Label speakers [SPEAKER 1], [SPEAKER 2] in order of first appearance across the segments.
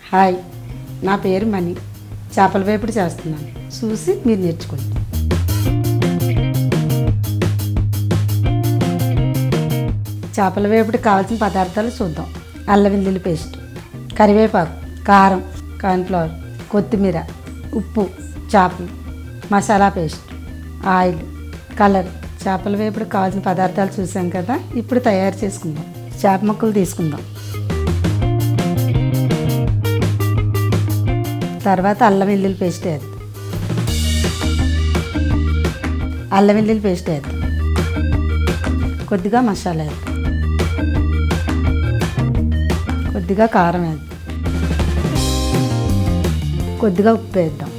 [SPEAKER 1] hi నా పేరు మణి చేపల వేపుడు చేస్తున్నాను చూసి మీరు నేర్చుకోండి చేపల వేపుడు కావాల్సిన పదార్థాలు చూద్దాం అల్లం వెల్లుల్లి పేస్ట్ కరివేపాకు కారం కార్న్ఫ్లవర్ కొత్తిమీర ఉప్పు చేపలు మసాలా పేస్ట్ ఆయిల్ కలర్ చేపల వేపుడు కావాల్సిన పదార్థాలు చూసాం కదా ఇప్పుడు తయారు చేసుకుందాం చేప ముక్కలు తీసుకుందాం తర్వాత అల్లం వెల్లుల్లి పేస్ట్ వేద్దాం అల్లం వెల్లుల్లి పేస్ట్ వేద్దాం కొద్దిగా మసాలా వేద్దాం కొద్దిగా కారం వేద్దాం కొద్దిగా ఉప్పు వేద్దాం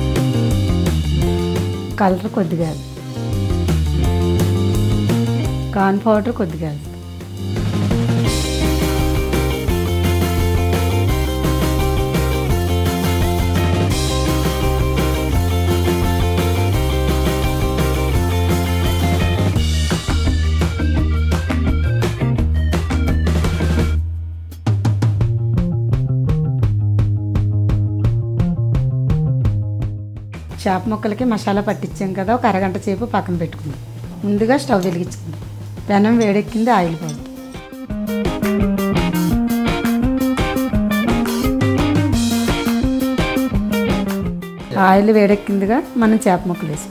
[SPEAKER 1] కలర్ కొద్దిగా వేద్దాం కార్న్ పౌడర్ కొద్దిగా వేద్దాం చేప ముక్కలకి మసాలా పట్టించాం కదా ఒక అరగంట సేపు పక్కన పెట్టుకుందాం ముందుగా స్టవ్ వెలిగించుకుందాం పెనం వేడెక్కింది ఆయిల్ పోదు ఆయిల్ వేడెక్కిందిగా మనం చేప ముక్కలు వేసాం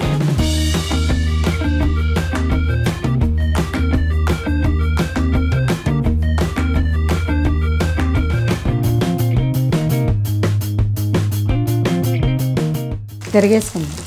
[SPEAKER 1] తిరిగేసుకుందాం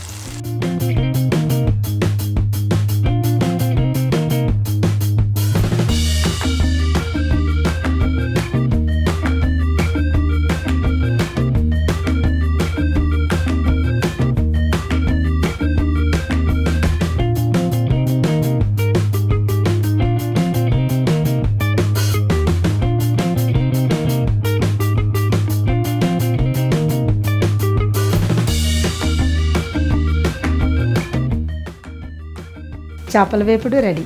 [SPEAKER 1] చేపల వేపుడు ready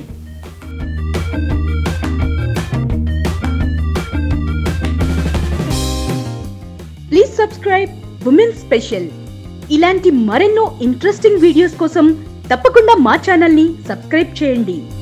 [SPEAKER 2] please subscribe women special ఇలాంటి మరెన్నో ఇంట్రెస్టింగ్ వీడియోస్ కోసం తప్పకుండా మా ఛానల్ని సబ్స్క్రైబ్ చేయండి